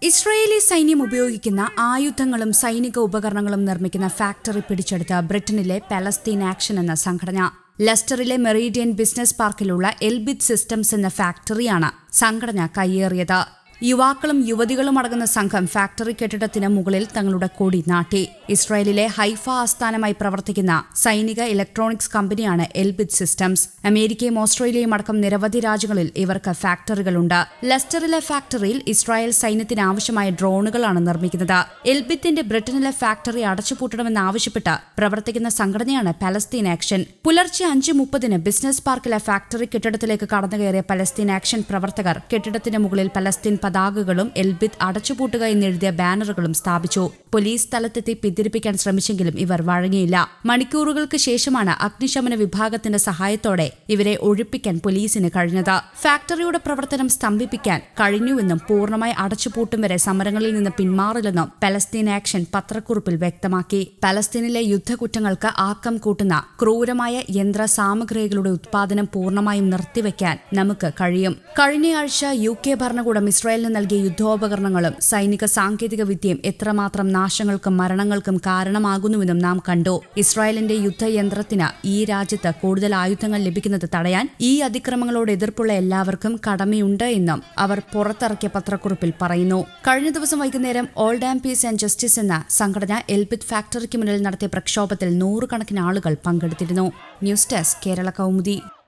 Israeli സൈന്യം ഉപയോഗിക്കുന്ന ആയുധങ്ങളും സൈനിക ഉപകരണങ്ങളും നിർമ്മിക്കുന്ന ഫാക്ടറി പിടിച്ചെടുത്ത ബ്രിട്ടനിലെ പലസ്തീൻ ആക്ഷൻ എന്ന സംഘടന ലസ്റ്ററിലെ മെറീഡിയൻ ബിസിനസ് പാർക്കിലുള്ള എൽബിത് സിസ്റ്റംസ് എന്ന ഫാക്ടറിയാണ് സംഘടന കയ്യേറിയത് യുവാക്കളും യുവതികളും അടങ്ങുന്ന സംഘം ഫാക്ടറി കെട്ടിടത്തിന് മുകളിൽ തങ്ങളുടെ കൊടി നാട്ടി ഇസ്രായേലിലെ ഹൈഫ ആസ്ഥാനമായി പ്രവർത്തിക്കുന്ന സൈനിക ഇലക്ട്രോണിക്സ് കമ്പനിയാണ് എൽബിത് സിസ്റ്റംസ് അമേരിക്കയും ഓസ്ട്രേലിയയും അടക്കം നിരവധി രാജ്യങ്ങളിൽ ഇവർക്ക് ഫാക്ടറികളുണ്ട് ലെസ്റ്ററിലെ ഫാക്ടറിയിൽ ഇസ്രായേൽ സൈന്യത്തിന് ആവശ്യമായ ഡ്രോണുകളാണ് നിർമ്മിക്കുന്നത് എൽബിത്തിന്റെ ബ്രിട്ടനിലെ ഫാക്ടറി അടച്ചുപൂട്ടണമെന്നാവശ്യപ്പെട്ട് പ്രവർത്തിക്കുന്ന സംഘടനയാണ് പലസ്തീൻ ആക്ഷൻ പുലർച്ചെ അഞ്ച് മുപ്പതിന് ബിസിനസ് പാർക്കിലെ ഫാക്ടറി കെട്ടിടത്തിലേക്ക് കടന്നുകയറിയ പലസ്തീൻ ആക്ഷൻ പ്രവർത്തകർ കെട്ടിടത്തിന് മുകളിൽ പലസ്തീൻ പതാകകളും എൽബിത് അടച്ചുപൂട്ടുക എന്നെഴുതിയ ബാനറുകളും സ്ഥാപിച്ചു പോലീസ് സ്ഥലത്തെത്തി പിന്തിരിപ്പിക്കാൻ ശ്രമിച്ചെങ്കിലും ഇവർ വഴങ്ങിയില്ല മണിക്കൂറുകൾക്ക് ശേഷമാണ് അഗ്നിശമന വിഭാഗത്തിന്റെ സഹായത്തോടെ ഇവരെ ഒഴിപ്പിക്കാൻ പോലീസിന് കഴിഞ്ഞത് ഫാക്ടറിയുടെ പ്രവർത്തനം സ്തംഭിപ്പിക്കാൻ കഴിഞ്ഞുവെന്നും പൂർണ്ണമായി അടച്ചുപൂട്ടും വരെ സമരങ്ങളിൽ നിന്ന് പിന്മാറില്ലെന്നും പലസ്തീൻ ആക്ഷൻ പത്രക്കുറിപ്പിൽ വ്യക്തമാക്കി പലസ്തീനിലെ യുദ്ധക്കുറ്റങ്ങൾക്ക് ആക്കം കൂട്ടുന്ന ക്രൂരമായ യന്ത്ര സാമഗ്രികളുടെ ഉത്പാദനം പൂർണ്ണമായും നിർത്തിവെക്കാൻ നമുക്ക് കഴിയും കഴിഞ്ഞയാഴ്ച യു കെ ഭരണകൂടം ഇസ്രായേലിന് നൽകിയ യുദ്ധോപകരണങ്ങളും സൈനിക സാങ്കേതിക വിദ്യയും എത്രമാത്രം നാശങ്ങൾക്കും മരണങ്ങൾക്കും കാരണമാകുന്നുവെന്നും നാം കണ്ടു ഇസ്രായേലിന്റെ യുദ്ധയന്ത്രത്തിന് ഈ രാജ്യത്ത് കൂടുതൽ ആയുധങ്ങൾ ലഭിക്കുന്നത് തടയാൻ ഈ അതിക്രമങ്ങളോട് എതിർപ്പുള്ള എല്ലാവർക്കും കടമയുണ്ട് എന്നും അവർ പുറത്തിറക്കിയ പത്രക്കുറിപ്പിൽ പറയുന്നു കഴിഞ്ഞ ദിവസം വൈകുന്നേരം Oldham peace and justice എന്ന സംഘടന എൽബിത് ഫാക്ടറിക്ക് മുന്നിൽ നടത്തിയ പ്രക്ഷോഭത്തിൽ നൂറുകണക്കിന് ആളുകൾ പങ്കെടുത്തിരുന്നു ന്യൂസ് ഡെസ്ക് കേരള കൗമുദി